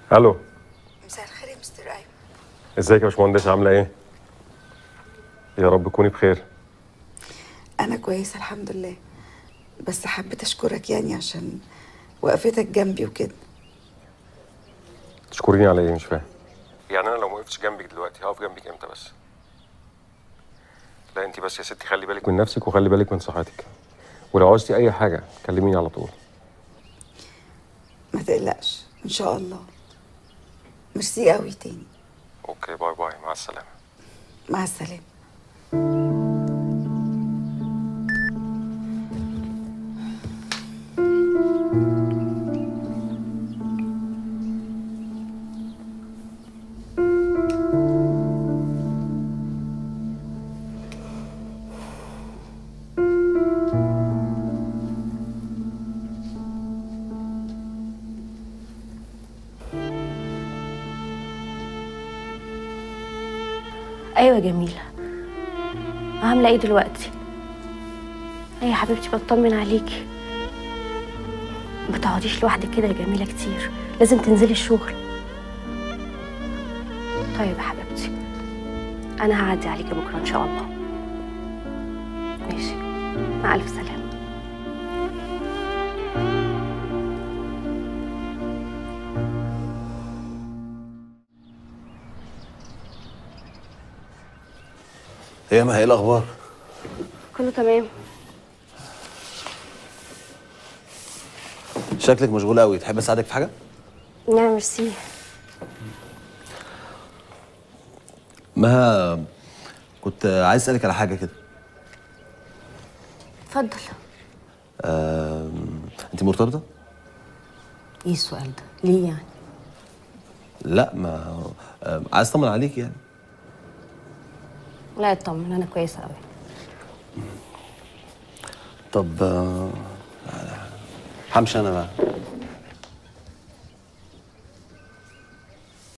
الو مساء الخير يا مستر ايمن ازيك يا باشمهندس عامله ايه يا رب تكوني بخير انا كويسه الحمد لله بس حبيت اشكرك يعني عشان وقفتك جنبي وكده تشكريني على ايه مش فاهم يعني انا لو ما وقفتش جنبك دلوقتي هقف جنبك امتى بس لا انت بس يا ستي خلي بالك من نفسك وخلي بالك من صحتك ولو عوزتي اي حاجه كلميني على طول ما تقلقش ان شاء الله ميرسي قوي تاني اوكي باي باي مع السلامه مع السلامه ايوه جميله عامله ايه دلوقتي ايه يا حبيبتي بطمن عليكي ما تقعديش لوحدك كده يا جميله كتير لازم تنزلي الشغل طيب يا حبيبتي انا هعدي عليكي بكره ان شاء الله ماشي مع الف سلامه هي ما هي الاخبار كله تمام شكلك مشغول قوي تحب اساعدك في حاجه نعم ميرسي ما كنت عايز اسالك على حاجه كده اتفضل آم، انت مرتبطه ايه السؤال ده ليه يعني لا ما آم، عايز اطمن عليك يعني لا اطمن انا كويسه قوي طب آه، همشي انا بقى